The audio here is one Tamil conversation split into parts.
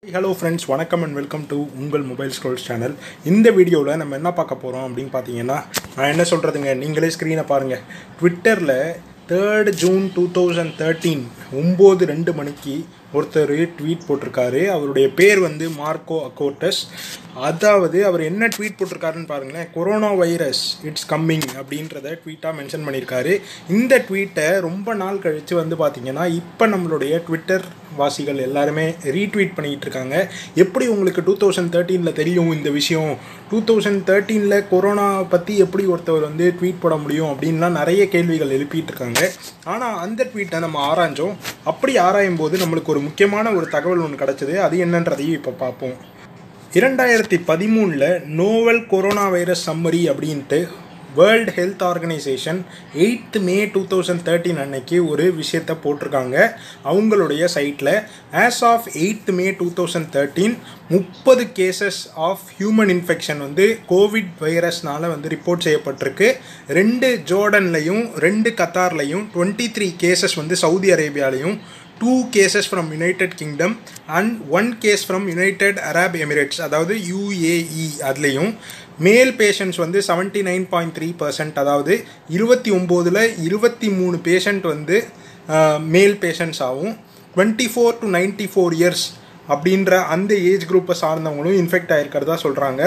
ஹலோ ஃப்ரெண்ட்ஸ் வணக்கம் அண்ட் வெல்கம் டு உங்கள் மொபைல் ஸ்க்ரோல்ஸ் சேனல் இந்த வீடியோவில் நம்ம என்ன பார்க்க போகிறோம் அப்படின்னு பார்த்தீங்கன்னா நான் என்ன சொல்கிறதுங்க நீங்களே ஸ்க்ரீனை பாருங்கள் ட்விட்டரில் third June two thousand thirteen ஒம்பது ரெண்டு மணிக்கு ஒருத்தர் ட்வீட் போட்டிருக்காரு அவருடைய பேர் வந்து மார்க்கோ அக்கோட்டஸ் அதாவது அவர் என்ன ட்வீட் போட்டிருக்காருன்னு பாருங்களேன் கொரோனா வைரஸ் இட்ஸ் கம்மிங் அப்படின்றத ட்வீட்டாக மென்ஷன் பண்ணியிருக்காரு இந்த ட்வீட்டை ரொம்ப நாள் கழித்து வந்து பார்த்தீங்கன்னா இப்போ நம்மளுடைய ட்விட்டர் வாசிகள் எல்லாருமே ரீட்வீட் பண்ணிக்கிட்டு இருக்காங்க எப்படி உங்களுக்கு டூ தௌசண்ட் தேர்ட்டீனில் தெரியும் இந்த விஷயம் டூ தௌசண்ட் தேர்ட்டீனில் கொரோனா பற்றி எப்படி ஒருத்தவர் வந்து ட்வீட் போட முடியும் அப்படின்லாம் நிறைய கேள்விகள் எழுப்பிட்டு இருக்காங்க ஆனால் அந்த ட்வீட்டை நம்ம ஆராய்ஞ்சோம் அப்படி ஆராயும் போது நம்மளுக்கு ஒரு முக்கியமான ஒரு தகவல் ஒன்று கிடச்சிது அது என்னன்றதையும் இப்போ பார்ப்போம் இரண்டாயிரத்தி பதிமூணில் நோவல் கொரோனா வைரஸ் சம்மரி அப்படின்ட்டு world health organisation eight May two thousand thirteen அன்னைக்கு ஒரு விஷயத்தை போட்டிருக்காங்க அவங்களுடைய சைட்டில் as of eight May two thousand thirteen முப்பது கேசஸ் ஆஃப் ஹியூமன் இன்ஃபெக்ஷன் வந்து கோவிட் வைரஸ்னால் வந்து ரிப்போர்ட் செய்யப்பட்டிருக்கு ரெண்டு ஜோர்டன்லையும் ரெண்டு கத்தார்லையும் டுவெண்ட்டி த்ரீ கேசஸ் வந்து சவுதி அரேபியாலையும் two cases from United Kingdom and one case from United Arab Emirates அதாவது யூஏஇ அதுலேயும் மேல் பேஷண்ட்ஸ் வந்து seventy nine point three percent அதாவது இருபத்தி ஒம்போதில் இருபத்தி மூணு பேஷண்ட் வந்து மேல் பேஷண்ட்ஸ் ஆகும் twenty four to ninety four years அப்படின்ற அந்த ஏஜ் குரூப்பை சார்ந்தவங்களும் இன்ஃபெக்ட் ஆகிருக்கிறதா சொல்கிறாங்க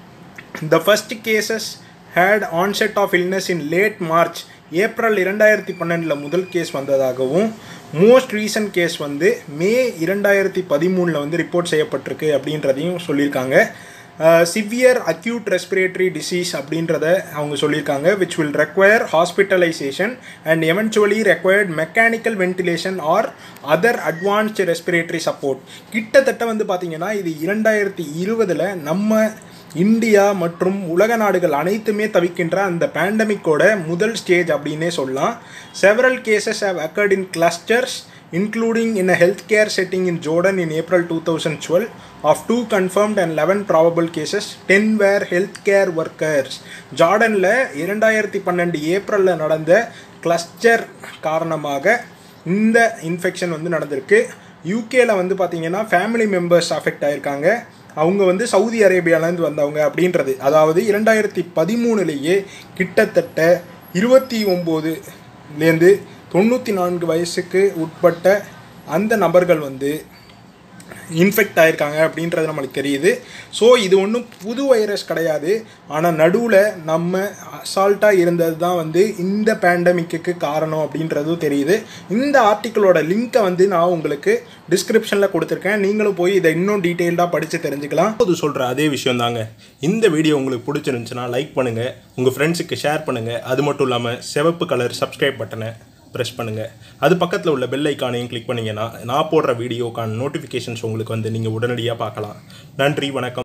the first cases had onset of illness in late March April இரண்டாயிரத்தி பன்னெண்டில் முதல் கேஸ் வந்ததாகவும் மோஸ்ட் ரீசன்ட் கேஸ் வந்து மே இரண்டாயிரத்தி பதிமூணில் வந்து ரிப்போர்ட் செய்யப்பட்டிருக்கு அப்படின்றதையும் சொல்லியிருக்காங்க சிவியர் அக்யூட் ரெஸ்பிரேட்டரி டிசீஸ் அப்படின்றத அவங்க சொல்லியிருக்காங்க which will require hospitalisation and eventually required mechanical ventilation or other advanced respiratory support கிட்டத்தட்ட வந்து பார்த்தீங்கன்னா இது இரண்டாயிரத்தி இருபதில் நம்ம இந்தியா மற்றும் உலக நாடுகள் அனைத்துமே தவிக்கின்ற அந்த பேண்டமிக்கோட முதல் ஸ்டேஜ் அப்படின்னே சொல்லலாம் several cases have occurred in clusters including in a healthcare setting in Jordan in April 2012. Of two confirmed and 11 probable cases, 10 were healthcare workers. ஜார்டனில் இரண்டாயிரத்தி பன்னெண்டு ஏப்ரலில் நடந்த கிளஸ்டர் காரணமாக இந்த இன்ஃபெக்ஷன் வந்து நடந்திருக்கு யூகேல வந்து பார்த்தீங்கன்னா ஃபேமிலி மெம்பர்ஸ் அஃபெக்ட் ஆயிருக்காங்க அவங்க வந்து சவுதி அரேபியாவிலேருந்து வந்தவங்க அப்படின்றது அதாவது இரண்டாயிரத்தி பதிமூணுலேயே கிட்டத்தட்ட இருபத்தி ஒம்போதுலேருந்து தொண்ணூற்றி நான்கு வயசுக்கு உட்பட்ட அந்த நபர்கள் வந்து இன்ஃபெக்ட் ஆயிருக்காங்க அப்படின்றது நம்மளுக்கு தெரியுது ஸோ இது ஒன்றும் புது வைரஸ் கிடையாது ஆனால் நடுவில் நம்ம அசால்ட்டாக இருந்தது தான் வந்து இந்த பேண்டமிக்கு காரணம் அப்படின்றதும் தெரியுது இந்த ஆர்டிக்கிளோட லிங்க்கை வந்து நான் உங்களுக்கு டிஸ்கிரிப்ஷனில் கொடுத்துருக்கேன் நீங்களும் போய் இதை இன்னும் டீட்டெயில்டாக படித்து தெரிஞ்சுக்கலாம் அது சொல்கிற அதே விஷயம் தாங்க இந்த வீடியோ உங்களுக்கு பிடிச்சிருந்துச்சுன்னா லைக் பண்ணுங்கள் உங்கள் ஃப்ரெண்ட்ஸுக்கு ஷேர் பண்ணுங்கள் அது மட்டும் இல்லாமல் சிவப்பு கலர் சப்ஸ்கிரைப் பட்டனை ப்ரெஸ் பண்ணுங்கள் அது பக்கத்தில் உள்ள பெல் ஐக்கானையும் கிளிக் பண்ணிங்கன்னா நான் போடுற வீடியோக்கான நோட்டிஃபிகேஷன்ஸ் உங்களுக்கு வந்து நீங்கள் உடனடியாக பார்க்கலாம் நன்றி வணக்கம்